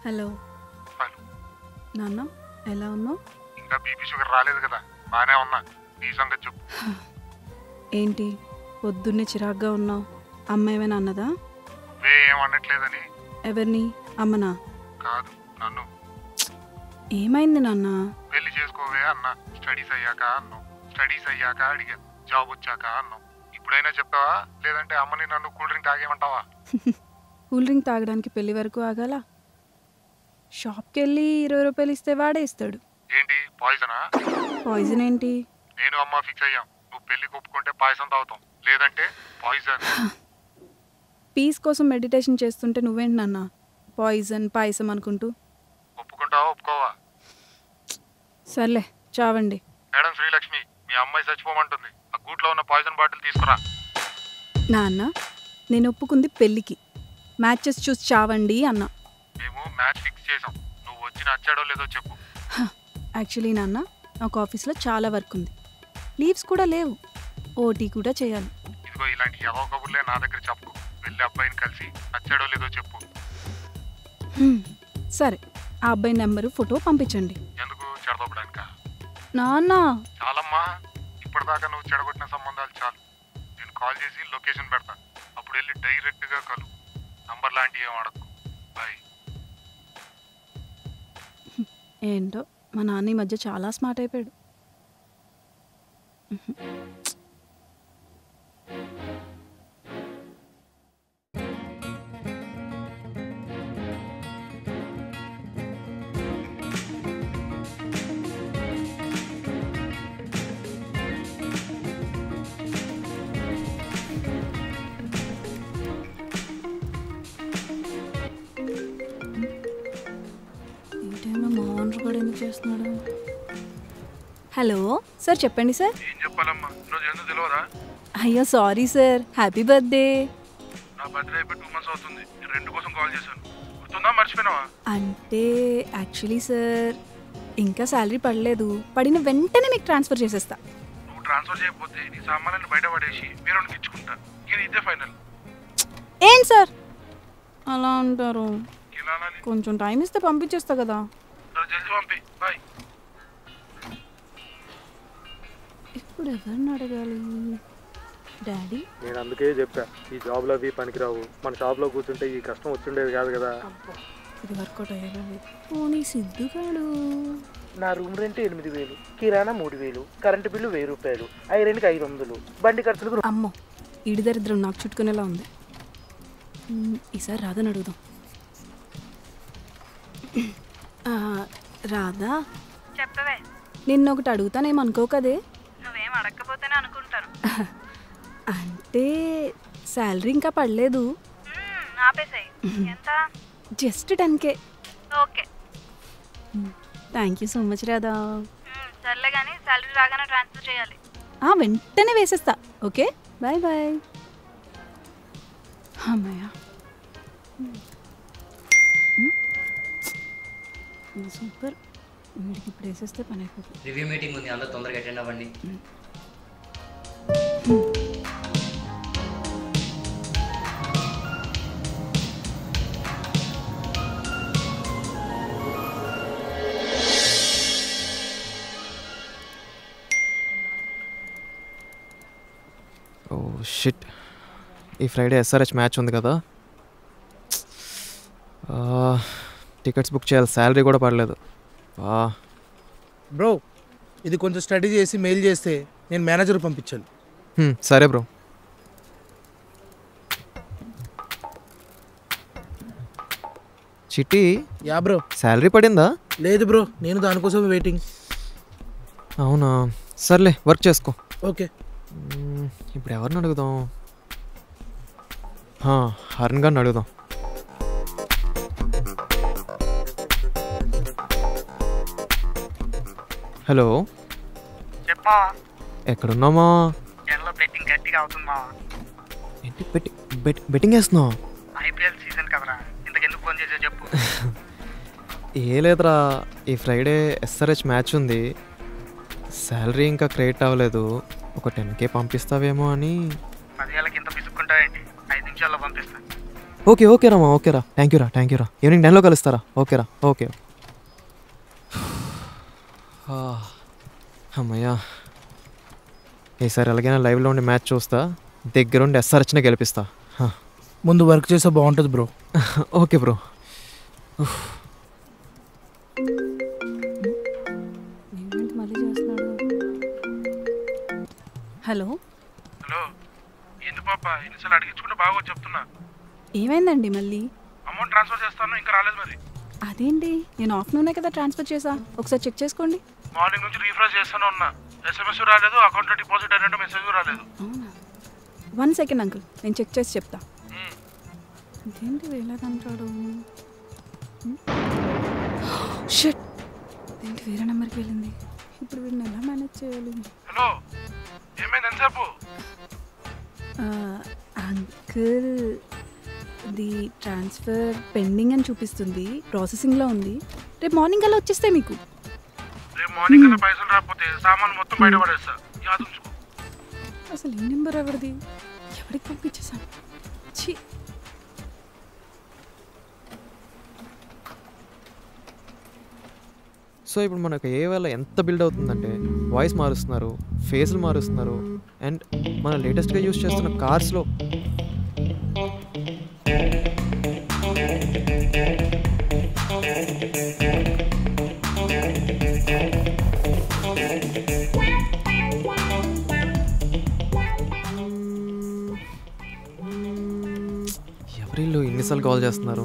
Hello hello నాన్న ఎలా ఉన్నావు ఇంకా బీపీ షుగర్ రాలేదు కదా బానే ఉన్నా నీ సంగతి చెప్పు ఏంటి పొద్దున్నే చిరాగ్గా ఉన్నావు అమ్మ ఏమైనా అన్నదా వే ఏం అనట్లేదని ఎవరిని అమ్మనా కాదు నన్ను ఏమైంది నాన్న పెళ్లి చేసుకోవే అన్నా స్టడీస్ అయ్యాక అన్నావు స్టడీస్ అయ్యాక అడిగా జాబ్ వచ్చాక అన్నావు ఇప్పుడైనా చెప్తావా లేదంటే అమ్మని నన్ను కూల్ డ్రింక్ తాగేమంటావా కూల్ డ్రింక్ తాగడానికి పెళ్లి వరకు ఆగాల షాప్కి వెళ్ళి ఇరవై రూపాయలు ఇస్తే వాడే ఇస్తాడు ఏంటి పాయిజనా పాయిజన్ ఏంటి నేను అమ్మ ఫిక్స్ అయ్యాం నువ్వు పెళ్లి ఒప్పుకుంటే పాయసం తాగుతాం లేదంటే పాయిజన్ పీస్ కోసం మెడిటేషన్ చేస్తుంటే నువ్వేంటి నాన్న పాయిజన్ పాయసం అనుకుంటూ ఒప్పుకుంటావా ఒప్పుకోవా సర్లే చావండి మేడం శ్రీలక్ష్మి మీ అమ్మాయి చచ్చిపోమంటుంది ఆ గూట్లో ఉన్న పాయిజన్ బాటిల్ తీసుకురా నాన్న నేను ఒప్పుకుంది పెళ్ళికి మ్యాచెస్ చూసి చావండి అన్న మేము మ్యాచ్ ఫిక్స్ చేసాం నువ్వు వచ్చి నచ్చాడో లేదో చెప్పు యాక్చువల్లీ నాన్న నాకు ఆఫీస్లో చాలా వర్క్ ఉంది లీవ్స్ కూడా లేవు ఓటీ కూడా చేయాలి ఇదిగో ఇలాంటి ఎవో కబుర్లే నా దగ్గర చెప్పు వెళ్ళి అబ్బాయిని కలిసి నచ్చాడో లేదో చెప్పు హ్మ్, సరే ఆ అబ్బాయి నెంబరు ఫోటో పంపించండి ఎందుకు చెడదొప్పడానిక నాన్న చాలమ్మా ఇప్పటిదాకా నువ్వు చెడగొట్టిన సంబంధాలు చాలు నేను కాల్ చేసి లొకేషన్ పెడతా అప్పుడు వెళ్ళి డైరెక్ట్ గా కలు నంబర్ లాంటివి ఏం అడగకు బాయ్ ఏంటో మా నాన్న ఈ మధ్య చాలా స్మార్ట్ అయిపోయాడు ఈ టైంలో మా ఓనర్ కూడా ఎందుకు చేస్తున్నాడు హలో సార్ చెప్పండి సార్ ఏం చెప్పాలమ్మా రోజు ఎందుకు తెలియదా అయ్యో సారీ సార్ హ్యాపీ బర్త్డే నా బర్త్డే అయిపోయి టూ మంత్స్ అవుతుంది రెండు కోసం కాల్ చేశాను గుర్తుందా మర్చిపోయినావా అంటే యాక్చువల్లీ సార్ ఇంకా శాలరీ పడలేదు పడిన వెంటనే మీకు ట్రాన్స్ఫర్ చేసేస్తా నువ్వు ట్రాన్స్ఫర్ చేయకపోతే నీ సామాన్లను బయట పడేసి వేరే ఇచ్చుకుంటా ఇది ఇదే ఫైనల్ ఏంటి సార్ అలా అంటారు ఇలా అనాలి కొంచెం టైం ఇస్తే పంపించేస్తా కదా సరే జల్దీ పంపి బాయ్ ఇప్పుడు ఎవరిని అడగాలి డాడీ నేను అందుకే చెప్పా ఈ జాబ్లో అవి పనికిరావు మన షాప్లో కూర్చుంటే ఈ కష్టం వచ్చిండేది కాదు కదా అబ్బా ఇది వర్కౌట్ అయ్యేలా లేదు పోనీ సిద్ధుగాడు నా రూమ్ రెంట్ ఎనిమిది వేలు కిరాణా మూడు వేలు కరెంటు బిల్లు వెయ్యి రూపాయలు ఐరన్కి ఐదు వందలు బండి ఖర్చులకు అమ్మో ఈడి దరిద్రం నాకు చుట్టుకునేలా ఉంది మ్, ఈసారి రాదని అడుగుదాం ఆ, రాధా చెప్పవే నిన్న ఒకటి అడుగుతానేమనుకో కదే నువ్వేం అడగకపోతేనే అనుకుంటాను అంటే శాలరీ ఇంకా పడలేదు మ్మ్, ఆపేసాయి ఎంత just ten K okay thank you so much Radha మ్మ్, సర్లే కానీ సాలరీ రాగానే ట్రాన్స్ఫర్ చేయాలి ఆ, వెంటనే వేసేస్తా ఓకే బాయ్ బాయ్ అమ్మయ్య సూపర్ వీడికి ఇప్పుడు వేసేస్తే పని అయిపోతుంది రివ్యూ మీటింగ్ ఉంది అందరూ తొందరగా అటెండ్ అవ్వండి ఓ షిట్ ఈ ఫ్రైడే ఎస్ఆర్హెచ్ మ్యాచ్ ఉంది కదా టికెట్స్ బుక్ చేయాలి శాలరీ కూడా పడలేదు ఆ, బ్రో ఇది కొంచెం స్టడీ చేసి మెయిల్ చేస్తే నేను మేనేజర్ పంపించాను హ్మ్, సరే బ్రో చిట్టి యా బ్రో శాలరీ పడిందా లేదు బ్రో నేను దానికోసమే వెయిటింగ్ అవునా సర్లే వర్క్ చేసుకో ఓకే మ్మ్, ఇప్పుడు ఎవరిని అడుగుదాం హా, హరణ్ గారిని అడుగుదాం హలో చెప్పా ఎక్కడున్నామా ఎండలో బెట్టింగ్ గట్టిగా అవుతుందా ఏంటి బెట్టి బెట్ బెట్టింగ్ వేస్తున్నావు ఐపీఎల్ సీజన్ కదరా ఇంతకెందుకు ఫోన్ చేసే చెప్పు ఏ లేదురా ఈ ఫ్రైడే ఎస్ఆర్హెచ్ మ్యాచ్ ఉంది శాలరీ ఇంకా క్రెడిట్ అవ్వలేదు ఒక టెన్ కే పంపిస్తావేమో అని పదివేలకి ఇంత పిసుక్కుంటావేంటి ఐదు నిమిషాల్లో పంపిస్తా ఓకే ఓకే రా మా ఓకే రా థ్యాంక్ యూ రా థ్యాంక్ యూ రా ఈవినింగ్ టెన్లో కలుస్తారా ఓకే రా ఓకే ఆ, అమ్మయ్యా ఈసారి ఎలాగైనా లైవ్లో ఉండి మ్యాచ్ చూస్తా దగ్గరుండి ఎస్ఆర్హెచ్నే గెలిపిస్తా హ. ముందు వర్క్ చేస్తే బాగుంటుంది బ్రో ఓకే బ్రో ఏంటి మళ్ళీ చేస్తున్నాడు హలో హలో ఏంది పాప ఎన్నిసార్లు అడిగించుకుంటే బాగా చెప్తున్నా ఏమైందండి మళ్ళీ అమౌంట్ ట్రాన్స్ఫర్ చేస్తాను ఇంకా రాలేదు మరి అదేంటి నేను ఆఫ్టర్నూనే కదా ట్రాన్స్ఫర్ చేసా ఒకసారి చెక్ చేసుకోండి మార్నింగ్ నుంచి రీఫ్రెష్ చేస్తూనే ఉన్నా ఎస్ఎంఎస్ రాలేదు అకౌంట్లో డిపాజిట్ అయినట్టు మెసేజ్ రాలేదు అవునా వన్ సెకండ్ అంకుల్ నేను చెక్ చేసి చెప్తా ఇదేంటి వేలాగంటాడు షట్ ఏంటి వేరే నెంబర్కి వెళ్ళింది ఇప్పుడు వీడిని ఎలా మేనేజ్ చేయాలి హలో ఏమైంది ఎంతసేపు ఆ, అంకుల్ ది ట్రాన్స్ఫర్ పెండింగ్ అని చూపిస్తుంది ప్రాసెసింగ్లో ఉంది రేపు మార్నింగ్ అలా వచ్చేస్తే మీకు రేపు మార్నింగ్ కల్లా పైసలు రాకపోతే సామాన్ మొత్తం బయట పడేస్తా యాద ఉంచుకో అసలు ఈ నెంబర్ ఎవరిది ఎవరికి పంపించేసాను ఛీ సో ఇప్పుడు మనకు ఏ వల్ల ఎంత బిల్డ్ అవుతుందంటే వాయిస్ మారుస్తున్నారు ఫేస్లు మారుస్తున్నారు అండ్ మన లేటెస్ట్గా యూస్ చేస్తున్న కార్స్లో ఎవరిల్లు ఇన్నిసార్లు కాల్ చేస్తున్నారు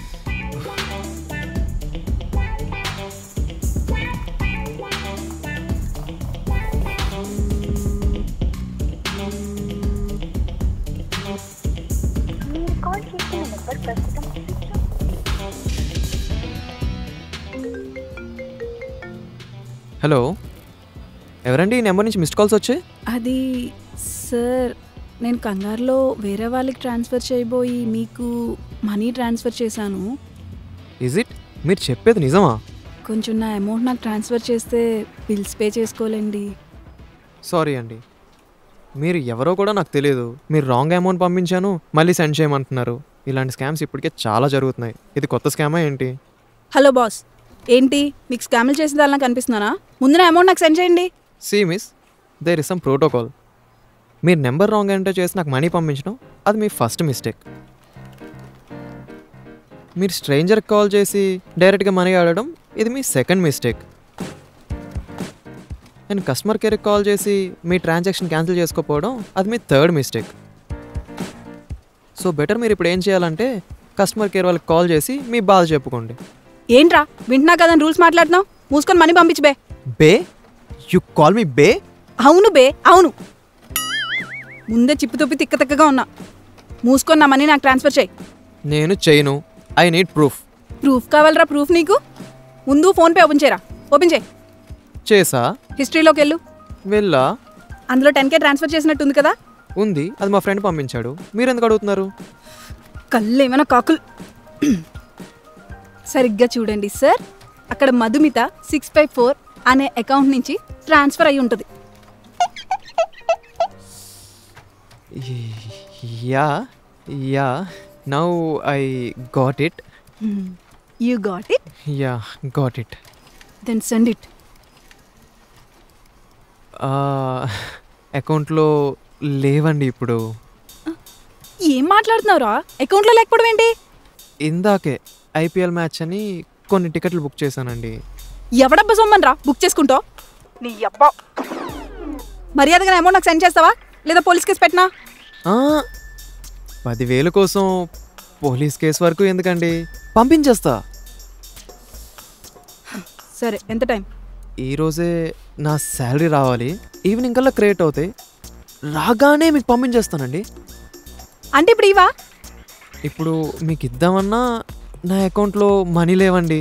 హలో ఎవరండి ఈ నెంబర్ నుంచి మిస్డ్ కాల్స్ వచ్చాయి అది సార్ నేను కంగారులో వేరే వాళ్ళకి ట్రాన్స్ఫర్ చేయబోయి మీకు మనీ ట్రాన్స్ఫర్ చేశాను ఇజ్ ఇట్ మీరు చెప్పేది నిజమా కొంచెం నా అమౌంట్ నాకు ట్రాన్స్ఫర్ చేస్తే బిల్స్ పే చేసుకోలేండి సారీ అండి మీరు ఎవరో కూడా నాకు తెలియదు మీరు రాంగ్ అమౌంట్ పంపించాను మళ్ళీ సెండ్ చేయమంటున్నారు ఇలాంటి స్కామ్స్ ఇప్పటికే చాలా జరుగుతున్నాయి ఇది కొత్త స్కామా ఏంటి హలో బాస్ ఏంటి మీకు స్కామ్లు చేసిన దానిలా కనిపిస్తున్నానా ముందు నా అమౌంట్ నాకు సెండ్ చేయండి see miss there is some protocol మీరు నెంబర్ రాంగ్ ఎంటర్ చేసి నాకు మనీ పంపించడం అది మీ ఫస్ట్ మిస్టేక్ మీరు స్ట్రేంజర్కి కాల్ చేసి డైరెక్ట్గా మనీ అడగడం ఇది మీ సెకండ్ మిస్టేక్ అండ్ కస్టమర్ కేర్కి కాల్ చేసి మీ ట్రాన్సాక్షన్ క్యాన్సిల్ చేసుకోకపోవడం అది మీ థర్డ్ మిస్టేక్ సో బెటర్ మీరు ఇప్పుడు ఏం చేయాలంటే కస్టమర్ కేర్ వాళ్ళకి కాల్ చేసి మీ బాధ చెప్పుకోండి ఏంట్రా వింటున్నా కదా రూల్స్ మాట్లాడుతున్నావు మూసుకొని మనీ పంపించు బే బే యు కాల్ మీ బే అవును బే అవును ముందే చిప్పు తొప్పి తిక్క తిక్కగా ఉన్నా మూసుకొని నా మనీ నాకు ట్రాన్స్ఫర్ చేయి నేను చేయను ఐ నీడ్ ప్రూఫ్ ప్రూఫ్ కావాలరా ప్రూఫ్ నీకు ముందు ఫోన్పే ఓపెన్ చేయరా ఓపెన్ చేయి చేసా హిస్టరీలోకి వెళ్ళు వెళ్ళా అందులో టెన్ కే ట్రాన్స్ఫర్ చేసినట్టు ఉంది కదా ఉంది అది మా ఫ్రెండ్ పంపించాడు మీరు ఎందుకు అడుగుతున్నారు కళ్ళు ఏమైనా కాకులు సరిగ్గా చూడండి సార్ అక్కడ మధుమిత సిక్స్ ఫైవ్ ఫోర్ అనే అకౌంట్ నుంచి ట్రాన్స్ఫర్ అయి ఉంటుంది yeah yeah now I got it you got it yeah got it then send it అకౌంట్లో లేవండి ఇప్పుడు ఏం మాట్లాడుతున్నావురా అకౌంట్లో లేకపోవడం ఏంటి ఇందాకే ఐపీఎల్ మ్యాచ్ అని కొన్ని టికెట్లు బుక్ చేశానండి ఎవడబ్బా సొమ్మన్ రా బుక్ చేసుకుంటావు నీ అబ్బా మర్యాదగా అమౌంట్ నాకు సెండ్ చేస్తావా లేదా పోలీస్ కేసు పెట్టినా ఆ, పదివేలు కోసం పోలీస్ కేసు వరకు ఎందుకండి పంపించేస్తా సరే ఎంత టైం ఈరోజే నా శాలరీ రావాలి ఈవినింగ్ కల్లా క్రియేట్ అవుతాయి రాగానే మీకు పంపించేస్తానండి అంటే ఇప్పుడు ఇవా ఇప్పుడు మీకు ఇద్దామన్నా నా అకౌంట్లో మనీ లేవండి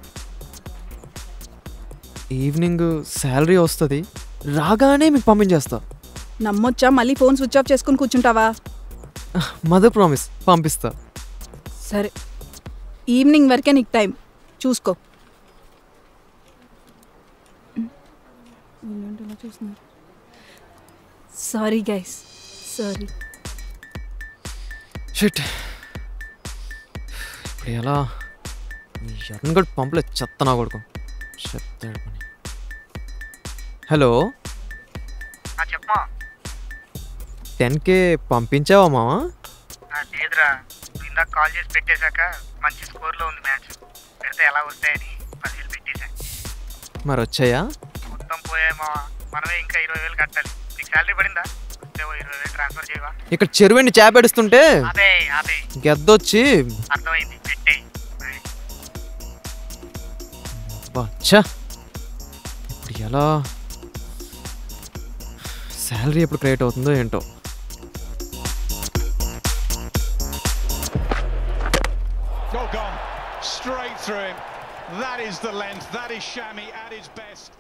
ఈవినింగ్ శాలరీ వస్తుంది రాగానే మీకు పంపించేస్తా నమ్మొచ్చా మళ్ళీ ఫోన్ స్విచ్ ఆఫ్ చేసుకుని కూర్చుంటావా మదర్ ప్రామిస్ పంపిస్తా సరే ఈవినింగ్ వరకే నీకు టైం చూసుకో సారీ గైస్ సారీ షిట్ ఇప్పుడు ఎలా ఈ ఎర్రగడ్ పంపులో చెత్త నా కొడుకు చెత్త పని హలో చెప్పమా టెన్ కే పంపించావా మావా లేదురా నువ్వు ఇందాక కాల్ చేసి పెట్టేశాక మంచి స్కోర్లో ఉంది మ్యాచ్ పెడితే ఎలా వస్తాయని పదివేలు పెట్టేశా మరి వచ్చాయా మొత్తం పోయామా మనమే ఇంకా ఇరవై వేలు కట్టాలి నీకు శాలరీ పడిందా వస్తే ఓ ఇరవై వేలు ట్రాన్స్ఫర్ చేయవా ఇక్కడ చెరువుని చేపెడుస్తుంటే అదే అదే గెద్దొచ్చి అర్థమైంది పెట్టే ఛా ఇప్పుడు ఎలా శాలరీ ఎప్పుడు క్రియేట్ అవుతుందో ఏంటో Goal gone straight through him. That is the length. That is Shami at his best.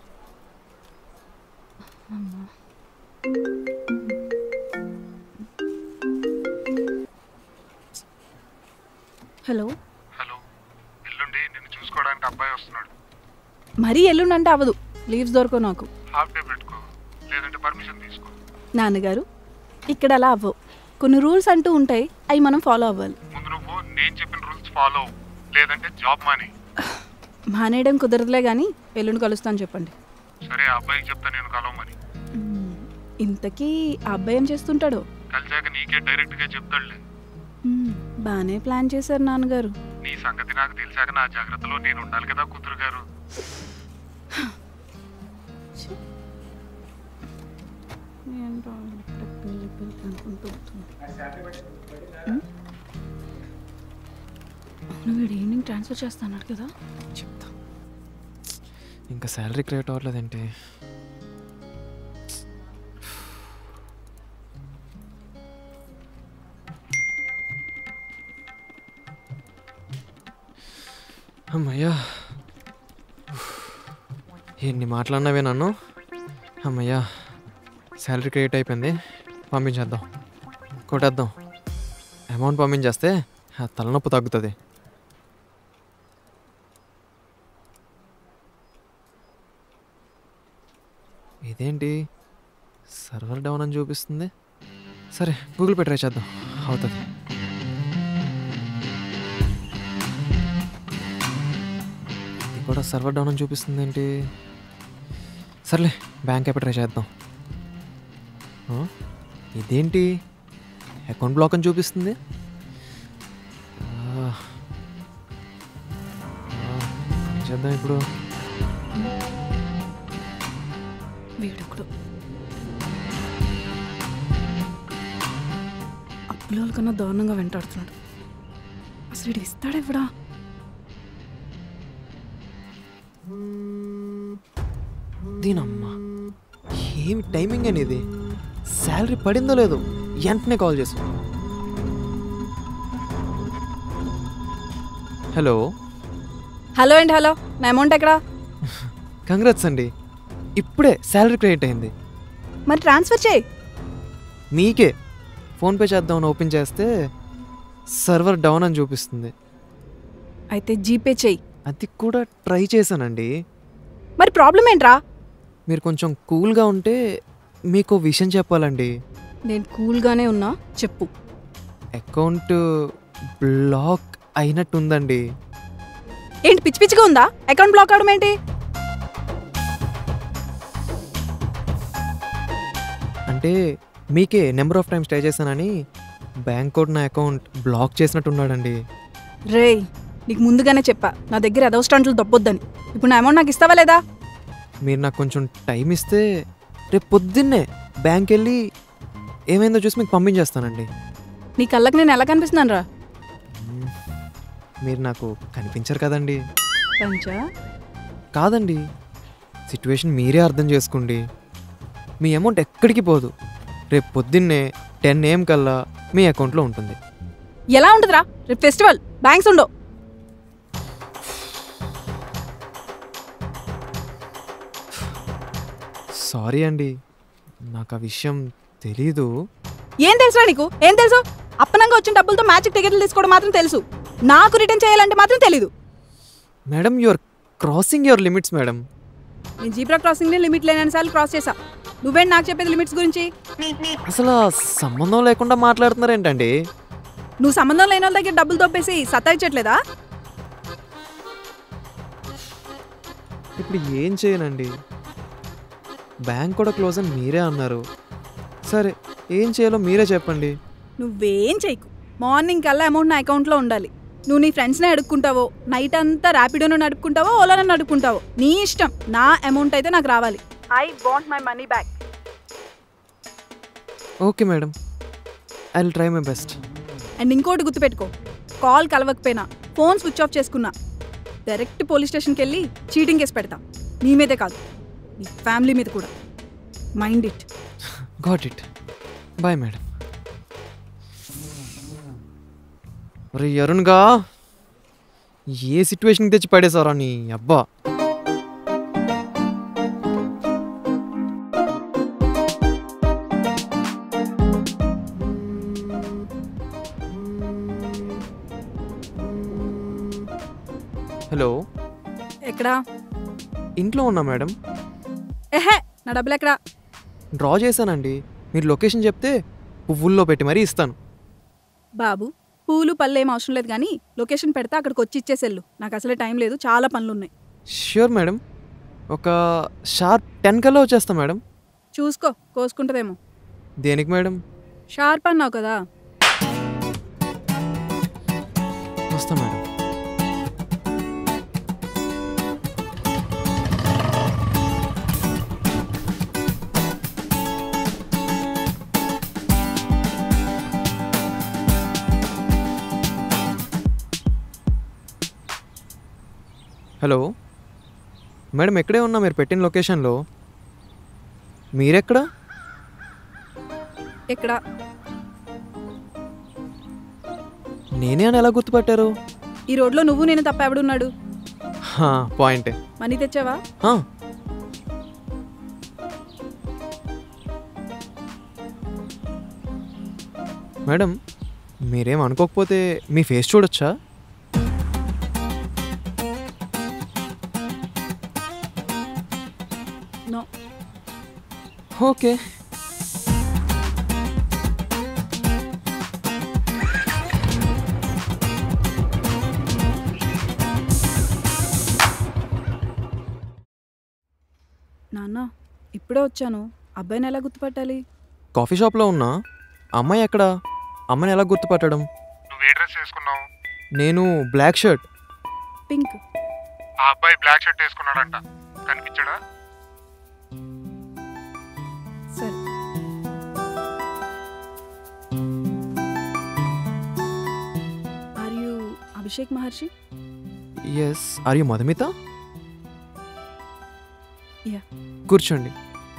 Hello hello ఎల్లుండి నిన్ను చూసుకోవడానికి అబ్బాయి వస్తున్నాడు మరీ ఎల్లుండంటే అవ్వదు లీవ్స్ దొరకవు నాకు హాఫ్ డే పెట్టుకో లేదంటే పర్మిషన్ తీసుకో నాన్నగారు ఇక్కడ అలా అవ్వవు కొన్ని రూల్స్ అంటూ ఉంటాయి అవి మనం ఫాలో అవ్వాలి ముందు నువ్వు నేను చెప్పిన రూల్స్ ఫాలో అవ్వు లేదంటే జాబ్ మాని మానేయడం కుదరదులే కానీ ఎల్లుండి కలుస్తాను చెప్పండి సరే ఆ అబ్బాయికి చెప్తా నేను కలవమని మ్మ్. ఇంతకీ ఆ అబ్బాయి ఏం చేస్తుంటాడో కలిసాక నీకే డైరెక్ట్ గా చెప్తాడులే మ్మ్. బాగానే ప్లాన్ చేశారు నాన్నగారు నీ సంగతి నాకు తెలిసాక నా జాగ్రత్తలో నేను ఉండాలి కదా కూతురు గారు ఏంటో ఇక్కడ పెళ్లి పెళ్లి అనుకుంటూ వస్తుంది. మ్మ్? అవును వీడు ఈవినింగ్ ట్రాన్స్ఫర్ చేస్తాన్నాడు కదా చెప్తా ఇంకా శాలరీ క్రియేట్ అవ్వట్లేదేంటి అమ్మయ్యా ఎన్ని మాట్లాడినవే నన్ను అమ్మయ్యా శాలరీ క్రియేట్ అయిపోయింది పంపించేద్దాం కొట్టేద్దాం అమౌంట్ పంపించేస్తే ఆ తలనొప్పి తగ్గుతుంది ఇదేంటి సర్వర్ డౌన్ అని చూపిస్తుంది సరే గూగుల్ పే ట్రై చేద్దాం అవుతుంది ఇది కూడా సర్వర్ డౌన్ అని చూపిస్తుంది ఏంటి సర్లే బ్యాంక్ యాప్ ట్రై చేద్దాం ఆ, ఇదేంటి అకౌంట్ బ్లాక్ అని చూపిస్తుంది ఆ, ఆ, ఏం చేద్దాం ఇప్పుడు వీడొకడు అప్పుల కన్నా దారుణంగా వెంటాడుతున్నాడు అసలు వీడు ఇస్తాడెవడా దీనమ్మా ఏమి టైమింగ్ అనేది శాలరీ పడిందో లేదో వెంటనే కాల్ చేసు హలో హలో అండి హలో నా అమౌంట్ ఎక్కడా కంగ్రాట్స్ అండి ఇప్పుడే శాలరీ క్రియేట్ అయింది మరి ట్రాన్స్ఫర్ చేయి మీకే ఫోన్పే చేద్దామని ఓపెన్ చేస్తే సర్వర్ డౌన్ అని చూపిస్తుంది అయితే జీపే చెయ్యి అది కూడా ట్రై చేశానండి మరి ప్రాబ్లం ఏంట్రా మీరు కొంచెం కూల్గా ఉంటే మీకు ఓ విషయం చెప్పాలండి నేను కూల్గానే ఉన్నా చెప్పు అకౌంట్ బ్లాక్ అయినట్టుందండి ఏంటి పిచ్చి పిచ్చిగా ఉందా అకౌంట్ బ్లాక్ అవడం ఏంటి అంటే మీకే నెంబర్ ఆఫ్ టైమ్స్ ట్రై చేశానని బ్యాంక్ కోడ్ నా అకౌంట్ బ్లాక్ చేసినట్టున్నాడండి రేయ్ నీకు ముందుగానే చెప్పా నా దగ్గర ఎదవ స్టంట్లు దొబ్బొద్దని ఇప్పుడు నా అమౌంట్ నాకు ఇస్తావా లేదా మీరు నాకు కొంచెం టైం ఇస్తే రేపు పొద్దున్నే బ్యాంక్ వెళ్ళి ఏమైందో చూసి మీకు పంపించేస్తానండి నీ కళ్ళకి నేను ఎలా కనిపిస్తున్నాను రా మ్మ్. మీరు నాకు కనిపించరు కదండి పంచా కాదండి సిచ్యువేషన్ మీరే అర్థం చేసుకోండి మీ అమౌంట్ ఎక్కడికి పోదు రేపు పొద్దున్నే టెన్ ఏఎం కల్లా మీ అకౌంట్లో ఉంటుంది ఎలా ఉంటుందిరా రేపు ఫెస్టివల్ బ్యాంక్స్ ఉండవు సారీ అండి నాకు ఆ విషయం తెలీదు ఏం తెలుసురా నీకు ఏం తెలుసు అప్పనంగా వచ్చిన డబ్బులతో మ్యాచ్కి టికెట్లు తీసుకోవడం మాత్రం తెలుసు నాకు రిటర్న్ చేయాలంటే మాత్రం తెలీదు madam you are crossing your limits madam నేను జీబ్రా క్రాసింగ్ని లిమిట్ లేనన్ని సార్లు క్రాస్ చేసా నువ్వేంటి నాకు చెప్పేది లిమిట్స్ గురించి అసలు ఆ సంబంధం లేకుండా మాట్లాడుతున్నారేంటండి నువ్వు సంబంధం లేని వాళ్ళ దగ్గర డబ్బులు తప్పేసి సతాయించట్లేదా ఇప్పుడు ఏం చేయనండి బ్యాంక్ కూడా క్లోజ్ అని మీరే అన్నారు సరే ఏం చేయాలో మీరే చెప్పండి నువ్వేం చేయకు మార్నింగ్ కల్లా అమౌంట్ నా అకౌంట్లో ఉండాలి నువ్వు నీ ఫ్రెండ్స్నే అడుక్కుంటావో నైట్ అంతా ర్యాపిడోను నడుపుకుంటావో ఓలాను నడుపుకుంటావో నీ ఇష్టం నా అమౌంట్ అయితే నాకు రావాలి I want my money back okay madam I will try my best and ఇంకోటి గుర్తుపెట్టుకో కాల్ కలవకపోయినా ఫోన్ స్విచ్ ఆఫ్ చేసుకున్నా డైరెక్ట్ పోలీస్ స్టేషన్కి వెళ్ళి చీటింగ్ కేసు పెడతా నీ మీదే కాదు నీ ఫ్యామిలీ మీద కూడా mind it got it bye madam ఒరే అరుణ్గా ఏ సిచ్యువేషన్కి తెచ్చి పడేశారా నీ అబ్బా హలో ఎక్కడా ఇంట్లో ఉన్నా మేడం ఎహే నా డబ్బులు ఎక్కడా డ్రా చేశానండి మీరు లొకేషన్ చెప్తే పువ్వుల్లో పెట్టి మరీ ఇస్తాను బాబు పూలు పళ్ళు ఏం అవసరం లేదు కానీ లొకేషన్ పెడితే అక్కడికి వచ్చి ఇచ్చేసెళ్ళు నాకు అసలే టైం లేదు చాలా పనులు ఉన్నాయి ష్యూర్ మేడం ఒక షార్ప్ టెన్ కల్లా వచ్చేస్తా మేడం చూసుకో కోసుకుంటుందేమో దేనికి మేడం షార్ప్ అన్నావు కదా వస్తా మేడం హలో మేడం ఎక్కడే ఉన్నా మీరు పెట్టిన లొకేషన్లో మీరెక్కడా ఎక్కడ నేనే అని ఎలా గుర్తుపట్టారు ఈ రోడ్లో నువ్వు నేను తప్ప ఎవడున్నాడు హా, పాయింటే మనీ తెచ్చావా ఆ, మేడం మీరేం అనుకోకపోతే మీ ఫేస్ చూడొచ్చా నో ఓకే నాన్న ఇప్పుడే వచ్చాను అబ్బాయిని ఎలా గుర్తుపట్టాలి కాఫీ షాప్లో ఉన్నా అమ్మాయి ఎక్కడ అమ్మాయిని ఎలా గుర్తుపట్టడం నువ్వు ఏ డ్రెస్ వేసుకున్నావు నేను బ్లాక్ షర్ట్ పింక్ ఆ అబ్బాయి బ్లాక్ షర్ట్ వేసుకున్నాడంట కనిపించడా సరే are you Abhishek Maharshi yes are you Madhumita Yeah. కూర్చోండి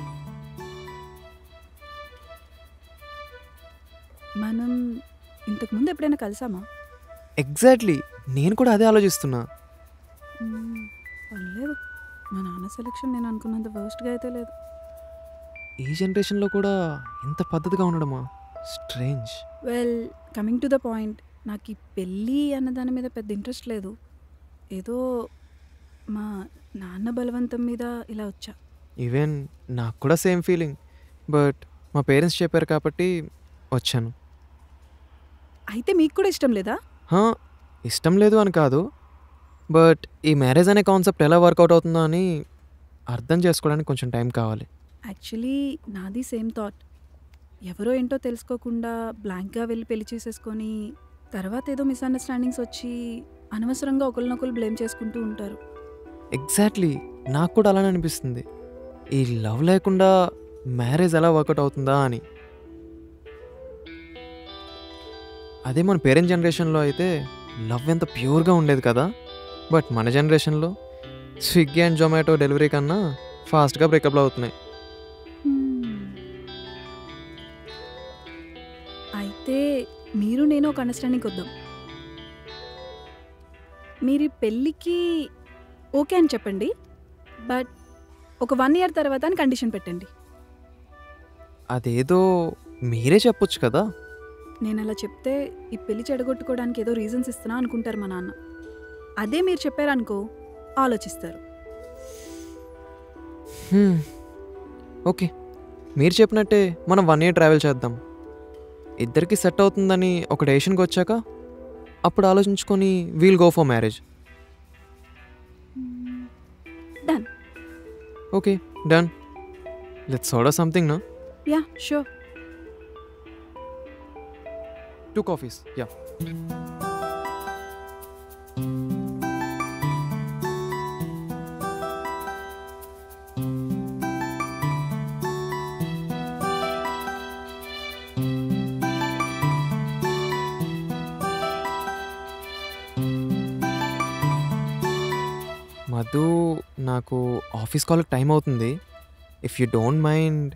మనం ఇంతకుముందు ఎప్పుడైనా కలిసామా ఎగ్జాక్ట్లీ నేను కూడా అదే ఆలోచిస్తున్నా మ్మ్, పర్లేదు మా నాన్న సెలెక్షన్ నేను అనుకున్నంత వర్స్ట్గా అయితే లేదు ఈ జనరేషన్లో కూడా ఇంత పద్ధతిగా ఉండడమా strange well coming to the point నాకు ఈ పెళ్ళి అన్న దాని మీద పెద్ద ఇంట్రెస్ట్ లేదు ఏదో మా నాన్న బలవంతం మీద ఇలా వచ్చా ఈవెన్ నాకు కూడా సేమ్ ఫీలింగ్ బట్ మా పేరెంట్స్ చెప్పారు కాబట్టి వచ్చాను అయితే మీకు కూడా ఇష్టం లేదా హా, ఇష్టం లేదు అని కాదు బట్ ఈ మ్యారేజ్ అనే కాన్సెప్ట్ ఎలా వర్కౌట్ అవుతుందో అని అర్థం చేసుకోవడానికి కొంచెం టైం కావాలి యాక్చువల్లీ నాది సేమ్ థాట్ ఎవరో ఏంటో తెలుసుకోకుండా బ్లాంక్గా వెళ్ళి పెళ్లి చేసేసుకొని తర్వాత ఏదో మిస్అండర్స్టాండింగ్స్ వచ్చి అనవసరంగా ఒకరినొకరు బ్లేమ్ చేసుకుంటూ ఉంటారు ఎగ్జాక్ట్లీ నాకు కూడా అలానే అనిపిస్తుంది ఈ లవ్ లేకుండా మ్యారేజ్ ఎలా వర్కౌట్ అవుతుందా అని అదే మన పేరెంట్ జనరేషన్లో అయితే లవ్ ఎంత ప్యూర్గా ఉండేది కదా బట్ మన జనరేషన్లో స్విగ్గీ అండ్ జొమాటో డెలివరీ కన్నా ఫాస్ట్గా బ్రేకప్లు అవుతున్నాయి Hmm. అయితే మీరు నేను ఒక అండర్స్టాండింగ్ వద్దాం మీరు ఈ పెళ్ళికి ఓకే అని చెప్పండి బట్ ఒక వన్ ఇయర్ తర్వాత అని కండిషన్ పెట్టండి అదేదో మీరే చెప్పొచ్చు కదా నేను అలా చెప్తే ఈ పెళ్లి చెడగొట్టుకోవడానికి ఏదో రీజన్స్ ఇస్తున్నా అనుకుంటారు మా నాన్న అదే మీరు చెప్పారనుకో ఆలోచిస్తారు హ్మ్. ఓకే మీరు చెప్పినట్టే మనం వన్ ఇయర్ ట్రావెల్ చేద్దాం ఇద్దరికి సెట్ అవుతుందని ఒక డెసిషన్కి వచ్చాక అప్పుడు ఆలోచించుకొని we'll go for marriage done okay done let's order something నా yeah sure two coffees yeah Madhu నాకు ఆఫీస్ కాల్కి టైం అవుతుంది if you don't mind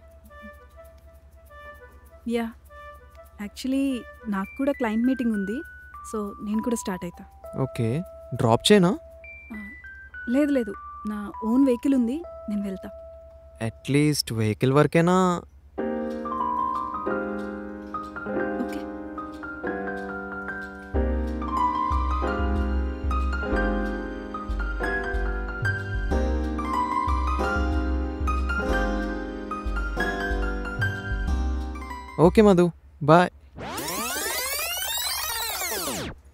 yeah actually నాకు కూడా క్లయింట్ మీటింగ్ ఉంది సో నేను కూడా స్టార్ట్ అవుతా ఓకే డ్రాప్ చేయనా లేదు లేదు నా ఓన్ వెహికల్ ఉంది నేను వెళ్తా అట్లీస్ట్ వెహికల్ వరకైనా ఓకే ఓకే మధు బాయ్